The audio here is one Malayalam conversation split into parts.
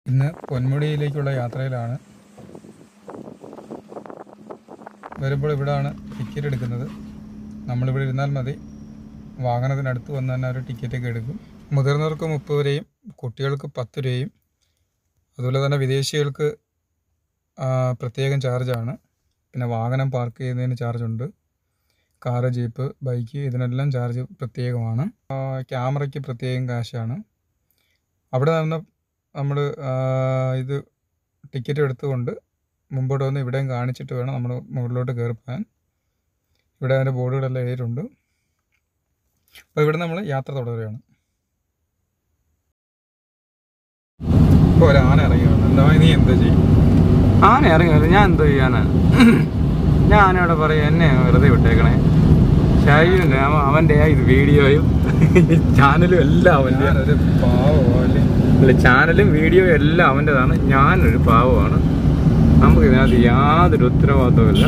ഇന്ന് പൊന്മുടിയിലേക്കുള്ള യാത്രയിലാണ് വരുമ്പോൾ ഇവിടാണ് ടിക്കറ്റ് എടുക്കുന്നത് നമ്മളിവിടെ ഇരുന്നാൽ മതി വാഹനത്തിനടുത്ത് വന്ന് തന്നെ ഒരു ടിക്കറ്റൊക്കെ എടുക്കും മുതിർന്നവർക്ക് മുപ്പത് രൂപയും കുട്ടികൾക്ക് പത്ത് രൂപയും അതുപോലെ തന്നെ വിദേശികൾക്ക് ആ, പ്രത്യേകം ചാർജാണ് പിന്നെ വാഹനം പാർക്ക് ചെയ്യുന്നതിന് ചാർജുണ്ട് കാറ് ജീപ്പ് ബൈക്ക് ഇതിനെല്ലാം ചാർജ് പ്രത്യേകമാണ് ആ, ക്യാമറയ്ക്ക് പ്രത്യേകം കാശാണ് അവിടെ നിന്ന് നമ്മൾ ഇത് ടിക്കറ്റ് എടുത്തുകൊണ്ട് മുമ്പോട്ട് വന്ന് ഇവിടെയും കാണിച്ചിട്ട് വേണം നമ്മൾ മുകളിലോട്ട് കയറി പോകാൻ ഇവിടെ അതിൻ്റെ ബോർഡുകളെല്ലാം എഴുതിയിട്ടുണ്ട് അപ്പോൾ ഇവിടെ നമ്മൾ യാത്ര തുടരുകയാണ് ഇപ്പോൾ ഒരു ആന ഇറങ്ങിയാണ് എന്താ നീ എന്താ ചെയ്യും ആന ഇറങ്ങിയത് ഞാൻ എന്തോ ചെയ്യാനാ ഞാൻ ആനയോടെ പറയും എന്നെ വെറുതെ വിട്ടേക്കണേ ഷൈവിൻ്റെ അവൻ്റെ ഇത് വീഡിയോയും ചാനലും എല്ലാം അവൻ്റെ ഞാനൊരു പാവമോ അല്ലേ അല്ല ചാനലും വീഡിയോയും എല്ലാം അവൻ്റെതാണ് ഞാനൊരു പാവമാണ് നമുക്ക് ഇതിനകത്ത് യാതൊരു ഉത്തരവാദിത്വമില്ല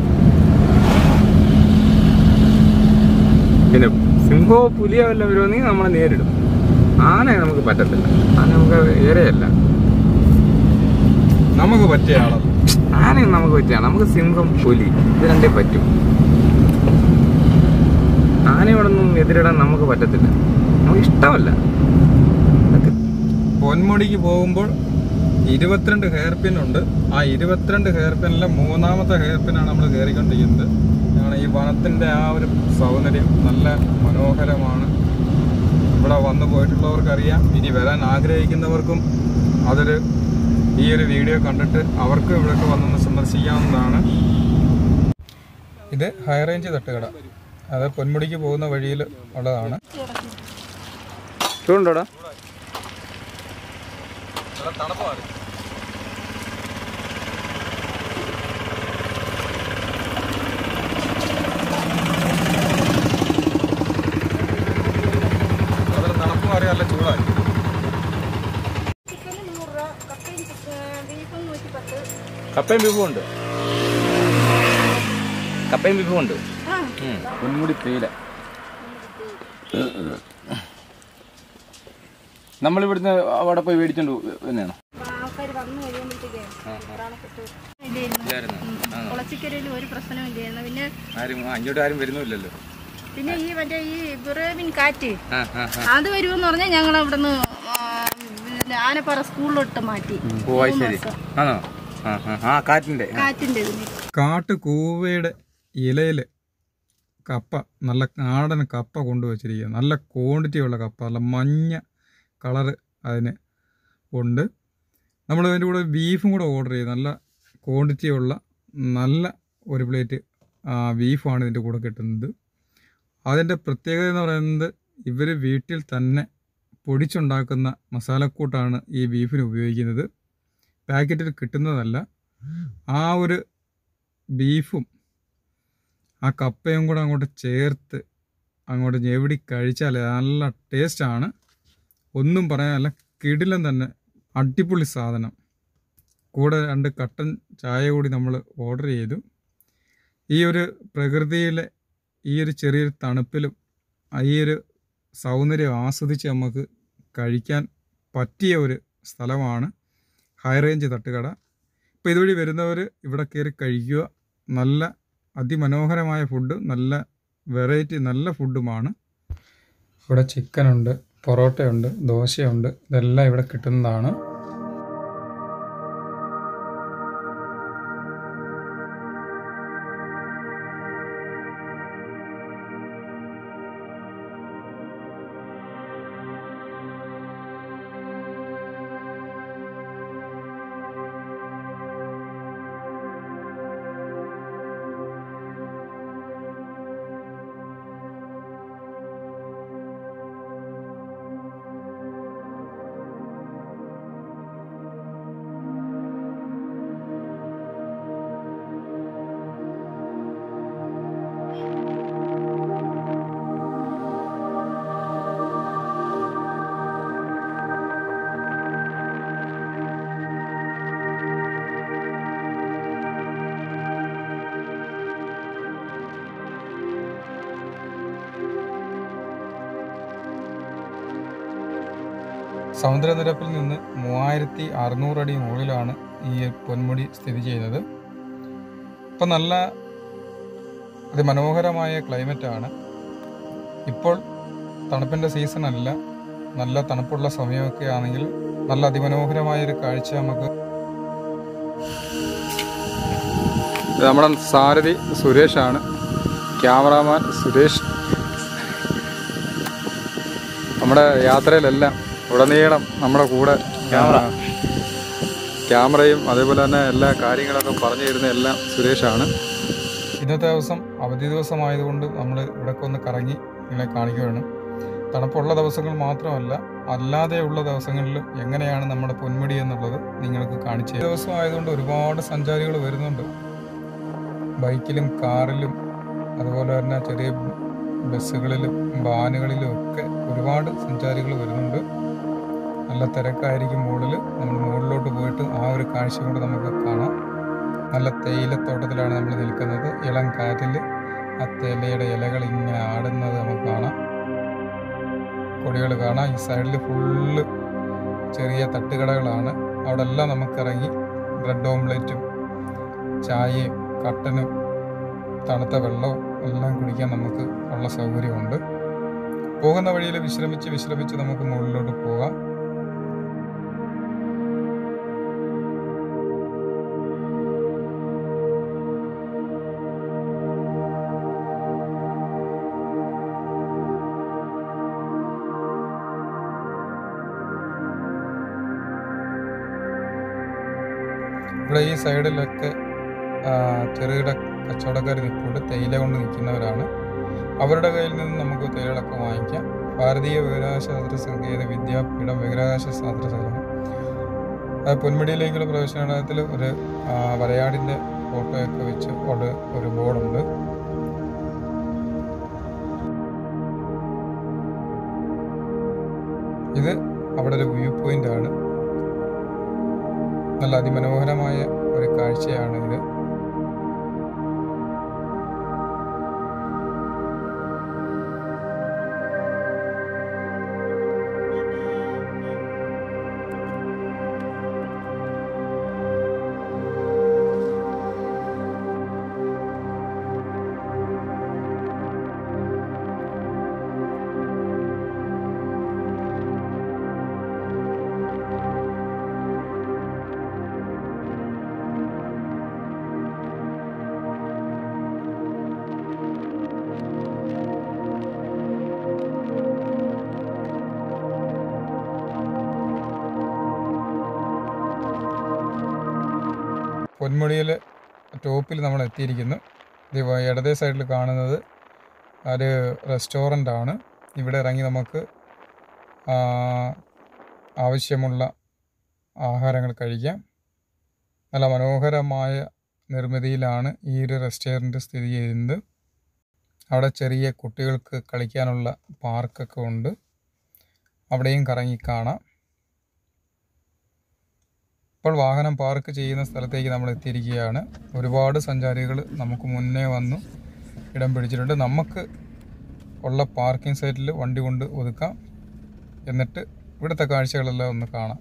പിന്നെ സിംഹമോ പുലിയോ വല്ലതും വരുമെന്നെങ്കിൽ നമ്മളെ നേരിടും ആനയെ നമുക്ക് പറ്റത്തില്ല ആന നമുക്ക് ഏറെയല്ല നമുക്ക് പറ്റിയ ആളത് ആനയും നമുക്ക് പറ്റിയാണ് നമുക്ക് സിംഹം പുലി ഇത് രണ്ടേ പറ്റും ആനയോടൊന്നും എതിരിടാൻ നമുക്ക് പറ്റത്തില്ല നമുക്ക് ഇഷ്ടമല്ല അതൊക്കെ പൊന്മുടിക്ക് പോകുമ്പോൾ ഇരുപത്തിരണ്ട് ഹെയർ പിൻ ഉണ്ട് ആ ഇരുപത്തിരണ്ട് ഹെയർ പിന്നിലെ മൂന്നാമത്തെ ഹെയർ പിന്നാണ് നമ്മൾ കയറിക്കൊണ്ടിരിക്കുന്നത് കാരണം ഈ വനത്തിൻ്റെ ആ ഒരു സൗന്ദര്യം നല്ല മനോഹരമാണ് ഇവിടെ വന്നു പോയിട്ടുള്ളവർക്കറിയാം ഇനി വരാൻ ആഗ്രഹിക്കുന്നവർക്കും അതൊരു ഈ ഒരു വീഡിയോ കണ്ടിട്ട് അവർക്ക് ഇവിടെയൊക്കെ വന്നൊന്ന് സന്ദർശിക്കാവുന്നതാണ് ഇത് ഹൈ റേഞ്ച് തട്ടുകട അത് പൊന്മുടിക്ക് പോകുന്ന വഴിയിൽ ഉള്ളതാണ് ചൂടുണ്ടോടാ തണുപ്പാണ് അതിൽ തണുപ്പ് മാറി നല്ല ചൂടായി ചിക്കന് നൂറ് രൂപ കപ്പയും ചിക്കൻ ബീഫും നൂറ്റി പത്ത് കപ്പയും ബീഫും ഉണ്ട് കപ്പയും ബീഫും ഉണ്ട് ആ ഒന്നുകൂടി തേയില നമ്മളിവിടുന്ന് അവിടെ പോയി മേടിച്ചോണ്ട് തന്നെയാണോ ആൾക്കാർ വന്നു കഴിയുമ്പോഴത്തേക്ക് പ്രാണപ്പെട്ട് ഇല്ലായിരുന്നു കുളച്ചിക്കരയിൽ ഒരു പ്രശ്നവും ഇല്ലായിരുന്നു പിന്നെ ആരും അങ്ങോട്ട് ആരും വരുന്നില്ലല്ലോ പിന്നെ ഈ മറ്റേ ഈ ബുറേവിൻ കാറ്റ് ആ ആ അത് വരുമെന്ന് പറഞ്ഞാൽ ഞങ്ങൾ അവിടുന്ന് ആ, പിന്നെ ആനപ്പാറ സ്കൂളിലോട്ട് മാറ്റി ഓ അത് ശരി ആണോ ആ ആ ആ കാറ്റിന്റെ ആ. കാറ്റിൻ്റെ ഇതിന് കാട്ടു കൂവയുടെ ഇലയിൽ കപ്പ നല്ല നാടൻ കപ്പ കൊണ്ടുവച്ചിരിക്കുക നല്ല ക്വാണ്ടിറ്റി ഉള്ള കപ്പ നല്ല മഞ്ഞ കളറ് അതിന് ഉണ്ട് നമ്മൾ അതിൻ്റെ കൂടെ ബീഫും കൂടെ ഓർഡർ ചെയ്ത് നല്ല ക്വാണ്ടിറ്റി ഉള്ള നല്ല ഒരു പ്ലേറ്റ് ബീഫാണ് ഇതിൻ്റെ കൂടെ കിട്ടുന്നത് അതിൻ്റെ പ്രത്യേകത എന്ന് പറയുന്നത് ഇവർ വീട്ടിൽ തന്നെ പൊടിച്ചുണ്ടാക്കുന്ന മസാലക്കൂട്ടാണ് ഈ ബീഫിന് ഉപയോഗിക്കുന്നത് പാക്കറ്റിൽ കിട്ടുന്നതല്ല ആ ഒരു ബീഫും ആ കപ്പയും കൂടെ അങ്ങോട്ട് ചേർത്ത് അങ്ങോട്ട് ഞെവിടി കഴിച്ചാൽ നല്ല ടേസ്റ്റാണ് ഒന്നും പറയാനല്ല കിടിലം തന്നെ അടിപൊളി സാധനം കൂടെ രണ്ട് കട്ടൻ ചായ കൂടി നമ്മൾ ഓർഡർ ചെയ്തു ഈ ഒരു പ്രകൃതിയിലെ ഈ ഒരു ചെറിയൊരു തണുപ്പിലും ആ ഈ ഒരു സൗന്ദര്യം ആസ്വദിച്ച് നമുക്ക് കഴിക്കാൻ പറ്റിയ ഒരു സ്ഥലമാണ് ഹൈ റേഞ്ച് തട്ടുകട ഇപ്പോൾ ഇതുവഴി വരുന്നവർ ഇവിടെ കയറി കഴിക്കുക നല്ല അതിമനോഹരമായ ഫുഡ് നല്ല വെറൈറ്റി നല്ല ഫുഡുമാണ് ഇവിടെ ചിക്കനുണ്ട് പൊറോട്ടയുണ്ട് ദോശയുണ്ട് ഇതെല്ലാം ഇവിടെ കിട്ടുന്നതാണ് സമുദ്രനിരപ്പിൽ നിന്ന് മൂവായിരത്തി അറുന്നൂറ് അടി മുകളിലാണ് ഈ പൊന്മുടി സ്ഥിതി ചെയ്യുന്നത് ഇപ്പം നല്ല അതിമനോഹരമായ ക്ലൈമറ്റാണ് ഇപ്പോൾ തണുപ്പിൻ്റെ സീസൺ അല്ല നല്ല തണുപ്പുള്ള സമയമൊക്കെ ആണെങ്കിൽ നല്ല അതിമനോഹരമായ ഒരു കാഴ്ച നമുക്ക് ഇത് നമ്മുടെ സാരഥി സുരേഷാണ് ക്യാമറാമാൻ സുരേഷ് നമ്മുടെ യാത്രയിലെല്ലാം ഉടനീളം നമ്മുടെ കൂടെ ക്യാമറ ക്യാമറയും അതേപോലെ തന്നെ എല്ലാ കാര്യങ്ങളൊക്കെ പറഞ്ഞു തരുന്ന എല്ലാം സുരേഷാണ് ഇന്നത്തെ ദിവസം അവധി ദിവസമായതുകൊണ്ട് നമ്മൾ ഇവിടെയൊക്കെ ഒന്ന് കറങ്ങി നിങ്ങളെ കാണിക്കുകയാണ് തണുപ്പുള്ള ദിവസങ്ങൾ മാത്രമല്ല അല്ലാതെയുള്ള ദിവസങ്ങളിൽ എങ്ങനെയാണ് നമ്മുടെ പൊന്മുടി എന്നുള്ളത് നിങ്ങൾക്ക് കാണിച്ചു തരാം. ദിവസം ആയതുകൊണ്ട് ഒരുപാട് സഞ്ചാരികൾ വരുന്നുണ്ട് ബൈക്കിലും കാറിലും അതുപോലെ തന്നെ ചെറിയ ബസ്സുകളിലും വാനുകളിലും ഒക്കെ ഒരുപാട് സഞ്ചാരികൾ വരുന്നുണ്ട് നല്ല തിരക്കായിരിക്കും മുകളിൽ നമ്മൾ മുകളിലോട്ട് പോയിട്ട് ആ ഒരു കാഴ്ച കൊണ്ട് നമുക്ക് കാണാം നല്ല തേയിലത്തോട്ടത്തിലാണ് നമ്മൾ നിൽക്കുന്നത് ഇളം കാറ്റിൽ ആ തേയിലയുടെ ഇലകൾ ഇങ്ങനെ ആടുന്നത് നമുക്ക് കാണാം കൊടികൾ കാണാം ഈ സൈഡിൽ ഫുള്ള് ചെറിയ തട്ടുകടകളാണ് അവിടെ എല്ലാം നമുക്കിറങ്ങി ബ്രെഡ് ഓംലെറ്റും ചായയും കട്ടനും തണുത്ത വെള്ളവും എല്ലാം കുടിക്കാൻ നമുക്ക് ഉള്ള സൗകര്യമുണ്ട് പോകുന്ന വഴിയിൽ വിശ്രമിച്ച് വിശ്രമിച്ച് നമുക്ക് മുകളിലോട്ട് പോകാം ഇവിടെ ഈ സൈഡിലൊക്കെ ആ, ചെറുകിട കച്ചവടക്കാർ നിൽപ്പുണ്ട് തേയില കൊണ്ട് നിൽക്കുന്നവരാണ് അവരുടെ കയ്യിൽ നിന്ന് നമുക്ക് തേയിലകളൊക്കെ വാങ്ങിക്കാം ഭാരതീയ ബഹിരാകാശാസ്ത്ര സങ്കേത വിദ്യാപീഠം ബഹിരാകാശ ശാസ്ത്ര സ്ഥലം അത് പൊന്മുടിയിലേക്കുള്ള പ്രവേശനത്തിൽ ഒരു ആ, വരയാടിൻ്റെ ഫോട്ടോയൊക്കെ വെച്ച് അവിടെ ഒരു ബോർഡുണ്ട് ഇത് അവിടെ ഒരു വ്യൂ പോയിന്റ് ആണ് നല്ല അതിമനോഹരമായ ഒരു കാഴ്ചയാണ് ഇത് പൊന്മുടിയിൽ ടോപ്പിൽ നമ്മൾ എത്തിയിരിക്കുന്നു ഇത് വ- ഇടതേ സൈഡിൽ കാണുന്നത് ഒരു റെസ്റ്റോറൻ്റ് ആണ് ഇവിടെ ഇറങ്ങി നമുക്ക് ആ, ആവശ്യമുള്ള ആഹാരങ്ങൾ കഴിക്കാം നല്ല മനോഹരമായ നിർമ്മിതിയിലാണ് ഈ ഒരു റെസ്റ്റോറൻറ്റ് സ്ഥിതി ചെയ്യുന്നത് അവിടെ ചെറിയ കുട്ടികൾക്ക് കളിക്കാനുള്ള പാർക്കൊക്കെ ഉണ്ട് അവിടെയും കറങ്ങി കാണാം ഇപ്പോൾ വാഹനം പാർക്ക് ചെയ്യുന്ന സ്ഥലത്തേക്ക് നമ്മൾ എത്തിയിരിക്കുകയാണ് ഒരുപാട് സഞ്ചാരികൾ നമുക്ക് മുന്നേ വന്നു ഇടം പിടിച്ചിട്ടുണ്ട് നമുക്ക് ഉള്ള പാർക്കിംഗ് സൈറ്റിൽ വണ്ടി കൊണ്ട് ഒതുക്കാം എന്നിട്ട് ഇവിടുത്തെ കാഴ്ചകളെല്ലാം ഒന്ന് കാണാം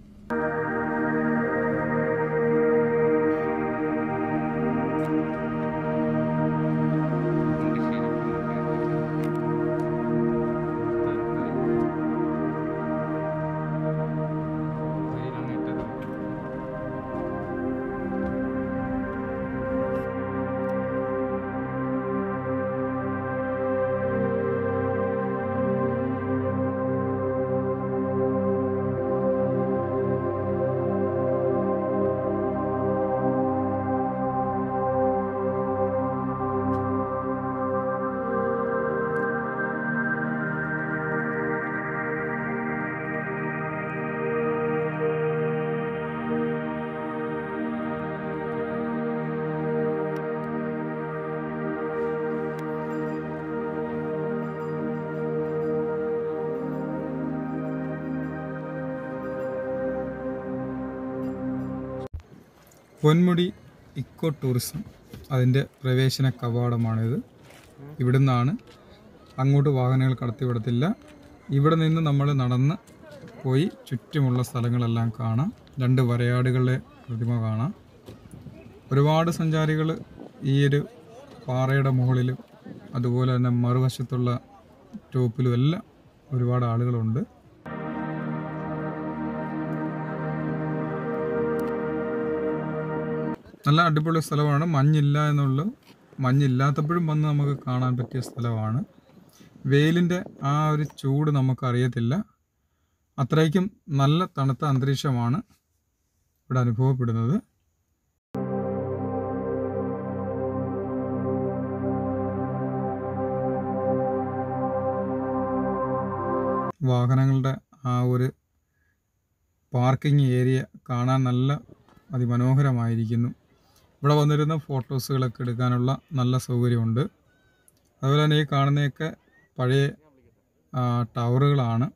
പൊന്മുടി ഇക്കോ ടൂറിസം അതിൻ്റെ പ്രവേശന കവാടമാണിത് ഇവിടുന്നാണ് അങ്ങോട്ട് വാഹനങ്ങൾ കടത്തിവിടത്തില്ല ഇവിടെ നിന്ന് നമ്മൾ നടന്ന് പോയി ചുറ്റുമുള്ള സ്ഥലങ്ങളെല്ലാം കാണാം രണ്ട് വരയാടുകളുടെ പ്രതിമ കാണാം ഒരുപാട് സഞ്ചാരികൾ ഈ ഒരു പാറയുടെ മുകളിലും അതുപോലെ തന്നെ മറുവശത്തുള്ള ടോപ്പിലും എല്ലാം ഒരുപാട് ആളുകളുണ്ട് നല്ല അടിപൊളി സ്ഥലമാണ് മഞ്ഞില്ല എന്നുള്ളു മഞ്ഞില്ലാത്തപ്പോഴും വന്ന് നമുക്ക് കാണാൻ പറ്റിയ സ്ഥലമാണ് വെയിലിൻ്റെ ആ ഒരു ചൂട് നമുക്കറിയത്തില്ല അത്രയ്ക്കും നല്ല തണുത്ത അന്തരീക്ഷമാണ് ഇവിടെ അനുഭവപ്പെടുന്നത് വാഹനങ്ങളുടെ ആ ഒരു പാർക്കിംഗ് ഏരിയ കാണാൻ നല്ല അതിമനോഹരമായിരിക്കുന്നു ഇവിടെ വന്നിരുന്ന ഫോട്ടോസുകളൊക്കെ എടുക്കാനുള്ള നല്ല സൗകര്യമുണ്ട് അതുപോലെ തന്നെ ഈ കാണുന്നതൊക്കെ പഴയ ആ, ടവറുകളാണ്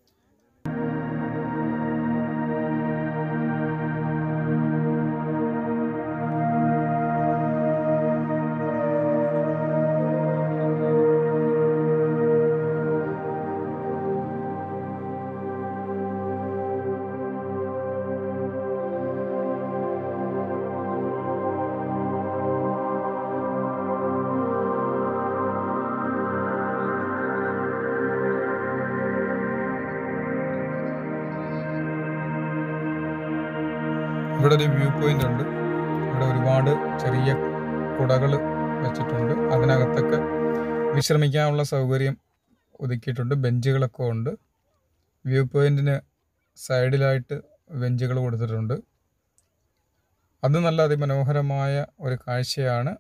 ഇവിടെ ഒരു വ്യൂ പോയിന്റ് ഉണ്ട് ഇവിടെ ഒരുപാട് ചെറിയ കുടകൾ വെച്ചിട്ടുണ്ട് അതിനകത്തൊക്കെ വിശ്രമിക്കാനുള്ള സൗകര്യം ഒതുക്കിയിട്ടുണ്ട് ബെഞ്ചുകളൊക്കെ ഉണ്ട് വ്യൂ പോയിന്റിന് സൈഡിലായിട്ട് ബെഞ്ചുകൾ കൊടുത്തിട്ടുണ്ട് അത് നല്ല അതിമനോഹരമായ ഒരു കാഴ്ചയാണ്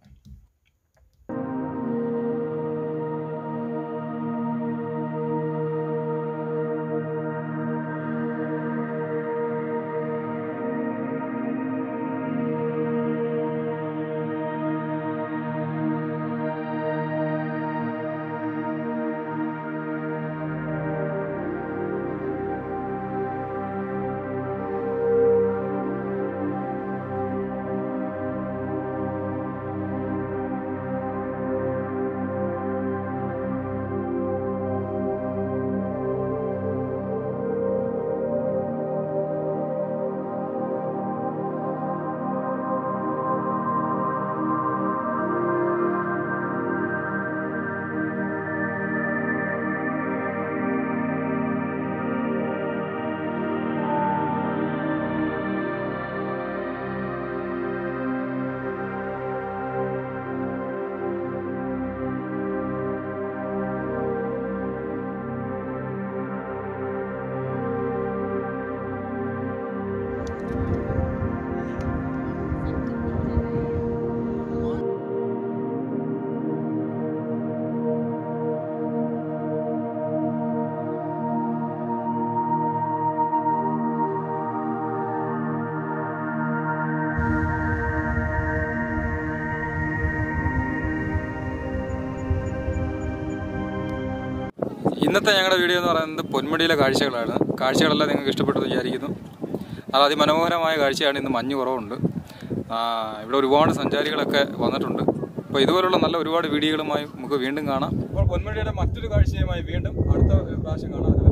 ഇന്നത്തെ ഞങ്ങളുടെ വീഡിയോ എന്ന് പറയുന്നത് പൊന്മുടിയിലെ കാഴ്ചകളാണ് കാഴ്ചകളെല്ലാം നിങ്ങൾക്ക് ഇഷ്ടപ്പെട്ടു എന്ന് വിചാരിക്കുന്നു നല്ല അതിമനോഹരമായ കാഴ്ചയാണ് ഇന്ന് മഞ്ഞ് കുറവുണ്ട് ആ, ഇവിടെ ഒരുപാട് സഞ്ചാരികളൊക്കെ വന്നിട്ടുണ്ട് അപ്പോൾ ഇതുപോലുള്ള നല്ല ഒരുപാട് വീഡിയോകളുമായി നമുക്ക് വീണ്ടും കാണാം അപ്പോൾ പൊന്മുടിയുടെ മറ്റൊരു കാഴ്ചയുമായി വീണ്ടും അടുത്ത പ്രാവശ്യം കാണാം